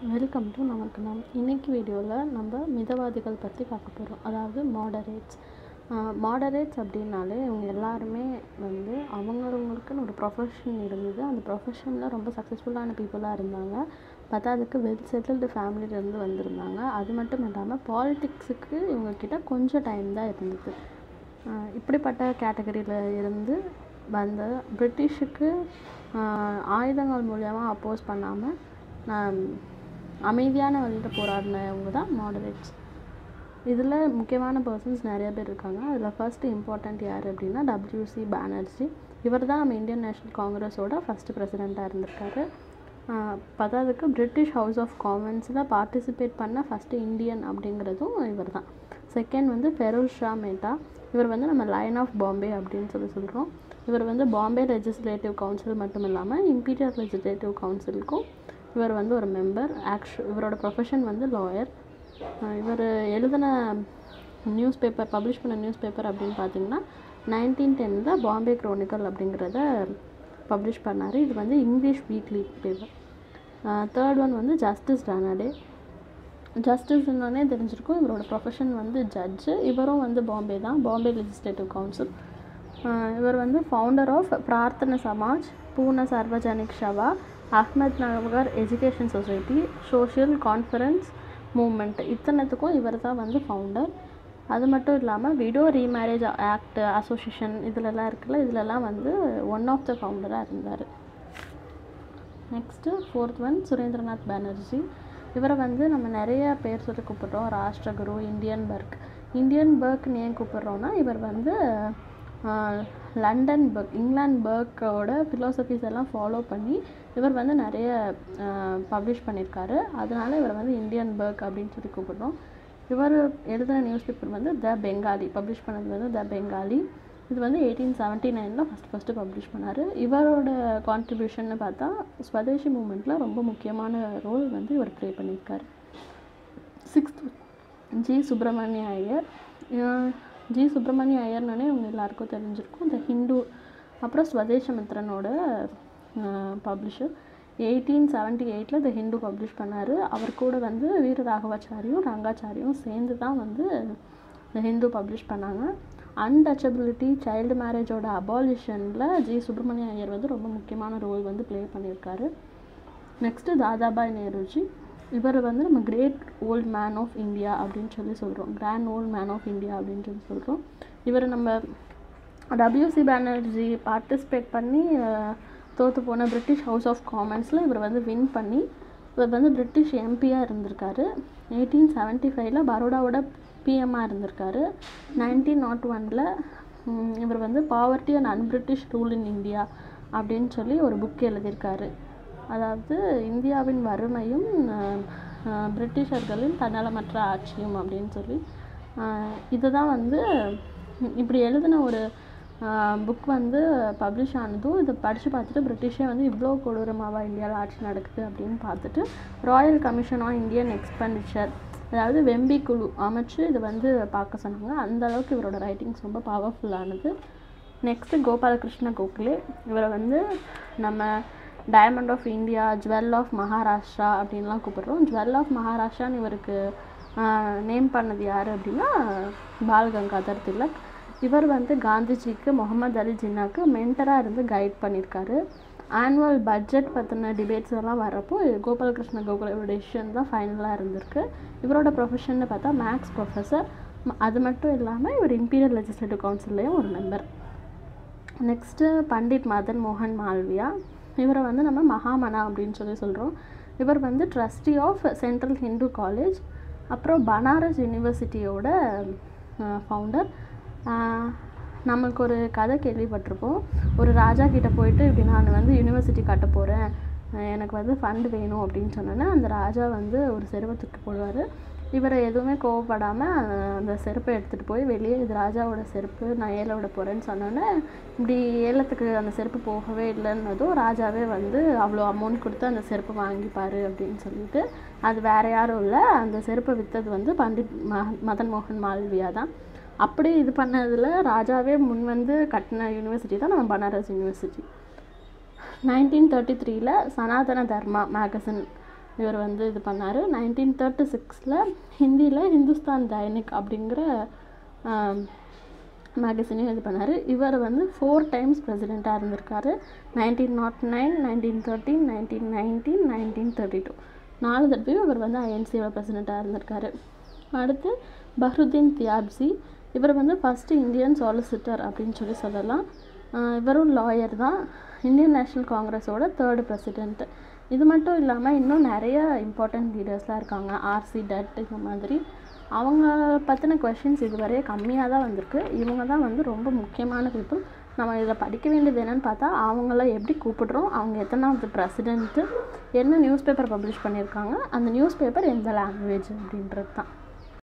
welcome to நமக்கு நாம் இன்னைக்கு வீடியோவில் நம்ம மிதவாதிகள் பற்றி பார்க்க போகிறோம் அதாவது மாடரேட்ஸ் மாடரேட்ஸ் அப்படின்னாலே இவங்க எல்லாருமே வந்து அவங்கவுங்களுக்குன்னு ஒரு ப்ரொஃபஷன் இருந்தது அந்த ப்ரொஃபஷனில் ரொம்ப சக்ஸஸ்ஃபுல்லான பீப்புளாக இருந்தாங்க பத்தாவதுக்கு வெல் செட்டில்டு ஃபேமிலியிலேருந்து வந்திருந்தாங்க அது மட்டும் இல்லாமல் பாலிட்டிக்ஸுக்கு இவங்கக்கிட்ட கொஞ்சம் டைம் தான் இருந்தது ஆஹ் இப்படிப்பட்ட கேட்டகரியில் இருந்து வந்த பிரிட்டிஷுக்கு ஆஹ் ஆயுதங்கள் மூலியமாக அப்போஸ் பண்ணாமல் அமைதியான வழியில் போராடினவங்க தான் மாடரேட்ஸ் இதில் முக்கியமான பர்சன்ஸ் நிறைய பேர் இருக்காங்க அதில் ஃபர்ஸ்ட் இம்பார்ட்டண்ட் யார் அப்படின்னா டபிள்யூசி பானர்ஜி இவர் தான் நம்ம இந்தியன் நேஷ்னல் காங்கிரஸோட ஃபஸ்ட்டு பிரசிடெண்ட்டாக இருந்திருக்காரு ஆஹ் பத்தாவதுக்கு பிரிட்டிஷ் ஹவுஸ் ஆஃப் காமன்ஸில் பார்ட்டிசிபேட் பண்ண ஃபஸ்ட்டு இந்தியன் அப்படிங்கிறதும் இவர் தான் செகண்ட் வந்து ஃபெரோஸ் ஷா மேத்தா இவர் வந்து நம்ம லைன் ஆஃப் பாம்பே அப்படின்னு சொல்லி சொல்கிறோம் இவர் வந்து பாம்பே லெஜிஸ்லேட்டிவ் கவுன்சில் மட்டும் இல்லாமல் இம்பீரியல் லெஜிஸ்லேட்டிவ் கவுன்சிலுக்கும் இவர் வந்து ஒரு மெம்பர் ஆக்ஷு இவரோட ப்ரொஃபஷன் வந்து லாயர் இவர் எழுதின நியூஸ் பேப்பர் பப்ளிஷ் பண்ண நியூஸ் பேப்பர் அப்படின்னு பார்த்தீங்கன்னா நைன்டீன் டென்னில் பாம்பே குரோனிக்கல் அப்படிங்கிறத பப்ளிஷ் பண்ணார் இது வந்து English weekly paper third one வந்து ஜஸ்டிஸ் ரானாடே ஜஸ்டிஸ்னோடனே தெரிஞ்சிருக்கும் இவரோட ப்ரொஃபஷன் வந்து ஜட்ஜு இவரும் வந்து பாம்பே தான் பாம்பே லெஜிஸ்லேட்டிவ் கவுன்சில் இவர் வந்து founder of Prarthana Samaj Poona Sarvajanik Sabha Ahmednagar education society social conference movement இத்தனைத்துக்கும் இவர் தான் வந்து ஃபவுண்டர் அது மட்டும் இல்லாமல் விடோ ரீமேரேஜ் ஆக்ட் அசோசியேஷன் இதிலெல்லாம் இருக்குல்ல இதிலெல்லாம் வந்து ஒன் ஆஃப் த ஃபவுண்டராக இருந்தார் next fourth one Surendranath Banerjee இவரை வந்து நம்ம நிறைய பேர் சொல்லி கூப்பிடுறோம் ராஷ்டிரகுரு இந்தியன் பர்க் இந்தியன் பர்க்னு ஏன் கூப்பிடுறோன்னா இவர் வந்து லண்டன் பர்க் இங்கிலாந்து பர்க்கோட ஃபிலோசபிஸ் எல்லாம் ஃபாலோ பண்ணி இவர் வந்து நிறைய பப்ளிஷ் பண்ணியிருக்காரு அதனால இவர் வந்து இந்தியன் பர்க் அப்படின்னு சொல்லி கூப்பிடுறோம் இவர் எழுதின நியூஸ் பேப்பர் வந்து த பெங்காலி பப்ளிஷ் பண்ணது வந்து த பெங்காலி இது வந்து எயிட்டீன் செவன்ட்டி நைனில் ஃபஸ்ட் ஃபஸ்ட்டு பப்ளிஷ் பண்ணார் இவரோட கான்ட்ரிபியூஷன்னு பார்த்தா ஸ்வதேசி மூமெண்ட்டில் ரொம்ப முக்கியமான ரோல் வந்து இவர் ப்ளே பண்ணியிருக்காரு sixth G Subramania Iyer G Subramania ஐயர்னே இவங்க எல்லாருக்கும் தெரிஞ்சிருக்கும் இந்த ஹிந்து அப்புறம் ஸ்வதேசமித்ரனோட பப்ளிஷர் எயிட்டீன் செவன்ட்டி எயிட்டில் த ஹிந்து பப்ளிஷ் பண்ணார் அவர் கூட வந்து வீர ராகவாச்சாரியும் ரங்காச்சாரியும் சேர்ந்து தான் வந்து த ஹிந்து பப்ளிஷ் பண்ணாங்க அன்டச்சபிலிட்டி சைல்டு மேரேஜோட அபாலிஷனில் ஜி சுப்பிரமணிய ஐயர் வந்து ரொம்ப முக்கியமான ரோல் வந்து ப்ளே பண்ணியிருக்காரு நெக்ஸ்ட்டு தாதாபாய் நேருஜி இவர் வந்து நம்ம great old man of India அப்படின்னு சொல்லி சொல்கிறோம் grand old man of India அப்படின்னு சொல்லி சொல்கிறோம் இவர் நம்ம டபிள்யூசி பானர்ஜி பார்ட்டிசிபேட் பண்ணி தோற்று போன பிரிட்டிஷ் ஹவுஸ் ஆஃப் காமன்ஸில் இவர் வந்து வின் பண்ணி இவர் வந்து பிரிட்டிஷ் எம்பியாக இருந்திருக்காரு எயிட்டீன் செவன்ட்டி ஃபைவ்ல பரோடாவோட பிஎம்மாக இருந்திருக்காரு நைன்டீன் நாட் ஒனில் இவர் வந்து poverty and un-British rule in India அப்படின்னு சொல்லி ஒரு புக் எழுதியிருக்காரு அதாவது இந்தியாவின் வறுமையும் பிரிட்டிஷர்களின் தன்னலமற்ற ஆட்சியும் அப்படின்னு சொல்லி இதுதான் வந்து இப்படி எழுதின ஒரு புக் வந்து பப்ளிஷ் ஆனதும் இதை படித்து பார்த்துட்டு பிரிட்டிஷே வந்து இவ்வளோ கொடூரமாவா இந்தியாவில் ஆட்சி நடக்குது அப்படின்னு பார்த்துட்டு royal commission on Indian expenditure அதாவது வெம்பி குழு அமைச்சு இதை வந்து பார்க்க சொன்னாங்க அந்த அளவுக்கு இவரோட ரைட்டிங்ஸ் ரொம்ப பவர்ஃபுல்லானது நெக்ஸ்ட்டு கோபாலகிருஷ்ண கோகலே இவரை வந்து நம்ம diamond of India jewel of Maharashtra அப்படின்லாம் கூப்பிடுறோம் ஜுவல் ஆஃப் மகாராஷ்டிரான்னு இவருக்கு நேம் பண்ணது யார் அப்படின்னா பால் கங்காதர் திலக் இவர் வந்து காந்திஜிக்கு முகமது அலி ஜின்னாக்கு மென்டராக இருந்து கைட் பண்ணியிருக்காரு ஆனுவல் பட்ஜெட் பற்றின டிபேட்ஸ் எல்லாம் வரப்போ கோபாலகிருஷ்ண கோகுலோட டெசிஷன் தான் ஃபைனலாக இருந்திருக்கு இவரோட ப்ரொஃபஷன்னு பார்த்தா மேக்ஸ் ப்ரொஃபஸர் அது மட்டும் இல்லாமல் இவர் இம்பீரியல் லெஜிஸ்லேட்டிவ் கவுன்சில்லையும் ஒரு மெம்பர் நெக்ஸ்ட்டு பண்டிட் மதன் மோகன் மால்வியா இவரை வந்து நம்ம மகாமனா அப்படின்னு சொல்லி சொல்கிறோம் இவர் வந்து trustee of Central Hindu College அப்புறம் பனாரஸ் யூனிவர்சிட்டியோட ஃபவுண்டர் நம்மளுக்கு ஒரு கதை கேள்விப்பட்டிருப்போம் ஒரு ராஜா கிட்டே போயிட்டு இப்படி நான் வந்து யூனிவர்சிட்டி கட்ட போகிறேன் எனக்கு வந்து ஃபண்ட் வேணும் அப்படின்னு சொன்னோன்னே அந்த ராஜா வந்து ஒரு செருவை தூக்கி போடுவார் இவரை எதுவுமே கோவப்படாமல் அந்த செருப்பை எடுத்துகிட்டு போய் வெளியே இது ராஜாவோட செருப்பு நான் ஏல விட போகிறேன்னு சொன்னோன்னே இப்படி ஏலத்துக்கு அந்த செருப்பு போகவே இல்லைன்னதும் ராஜாவே வந்து அவ்வளோ அமௌண்ட் கொடுத்து அந்த செருப்பை வாங்கிப்பார் அப்படின்னு சொல்லிட்டு அது வேறு யாரும் இல்லை அந்த செருப்பை விற்றது வந்து பண்டிட் ம மதன் மோகன் மால்வியா தான் அப்படி இது பண்ணதில் ராஜாவே முன் வந்து கட்டின யூனிவர்சிட்டி தான் நம்ம பனாரஸ் யூனிவர்சிட்டி நைன்டீன் தேர்ட்டி த்ரீல சனாதன தர்மா மேகசின் இவர் வந்து இது பண்ணார் நைன்டீன் தேர்ட்டி சிக்ஸில் ஹிந்தியில் ஹிந்துஸ்தான் தைனிக் அப்படிங்கிற மேகசினையும் இது பண்ணார் இவர் வந்து ஃபோர் டைம்ஸ் பிரசிடெண்ட்டாக இருந்திருக்காரு nineteen nought nine nineteen thirteen nineteen nineteen nineteen thirty two நாலு தடவையும் இவர் வந்து ஐஎன்சியோட பிரசிடெண்ட்டாக இருந்திருக்காரு அடுத்து பஹ்ருதீன் தியாப்சி இவர் வந்து ஃபஸ்ட்டு இந்தியன் சாலிசிட்டர் அப்படின்னு சொல்லி சொல்லலாம் ஆஹ் இவரும் லாயர் தான் இந்தியன் நேஷ்னல் காங்கிரஸோட தேர்டு பிரசிடெண்ட் இது மட்டும் இல்லாமல் இன்னும் நிறைய இம்பார்ட்டன்ட் லீடர்ஸ்லாம் இருக்காங்க ஆர்சி டட் இந்த மாதிரி அவங்க பற்றின கொஷின்ஸ் இதுவரையே கம்மியாக தான் வந்திருக்கு இவங்க தான் வந்து ரொம்ப முக்கியமான பீப்புள் நம்ம இதில் படிக்க வேண்டியது என்னன்னு பார்த்தா அவங்கள எப்படி கூப்பிடுறோம் அவங்க எத்தனாவது பிரசிடென்ட்டு என்ன நியூஸ் பேப்பர் பப்ளிஷ் பண்ணியிருக்காங்க அந்த நியூஸ் பேப்பர் எந்த லாங்குவேஜ் அப்படின்றது தான்